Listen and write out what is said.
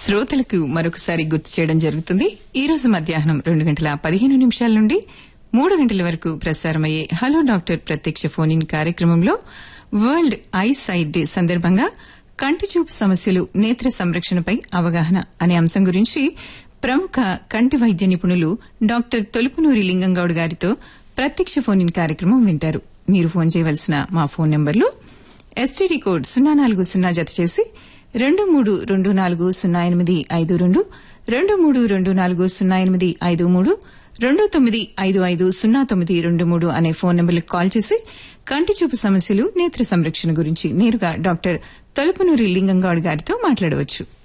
శ్రోతలకు మరొకసారి గుర్తు చేయడం జరుగుతుంది ఈ రోజు మధ్యాహ్నం రెండు గంటల పదిహేను నిమిషాల నుండి మూడు గంటల వరకు ప్రసారమయ్యే హలో డాక్టర్ ప్రత్యక్ష ఫోన్ ఇన్ కార్యక్రమంలో వరల్డ్ ఐ సైట్ డే సందర్భంగా కంటి చూపు సమస్యలు నేత్ర సంరక్షణపై అవగాహన అనే అంశం గురించి ప్రముఖ కంటి వైద్య నిపుణులు డాక్టర్ తొలుపునూరి లింగంగౌడ్ గారితో ప్రత్యక్ష ఫోన్ ఇన్ కార్యక్రమం వింటారు మీరు ఫోన్ చేయవలసిన మా ఫోన్ నంబర్లు ఎస్టీడీ కోడ్ సున్నా నాలుగు సున్నా జత చేసి రెండు మూడు రెండు నాలుగు సున్నా ఎనిమిది ఐదు రెండు రెండు మూడు రెండు నాలుగు సున్నా ఎనిమిది ఐదు మూడు రెండు తొమ్మిది ఐదు ఐదు సున్నా తొమ్మిది రెండు మూడు అనే ఫోన్ నంబర్లకు కాల్ చేసి కంటి చూపు సమస్యలు నేత్ర సంరక్షణ గురించి నేరుగా డాక్టర్ తలుపునూరి లింగంగౌడ్ గారితో మాట్లాడవచ్చు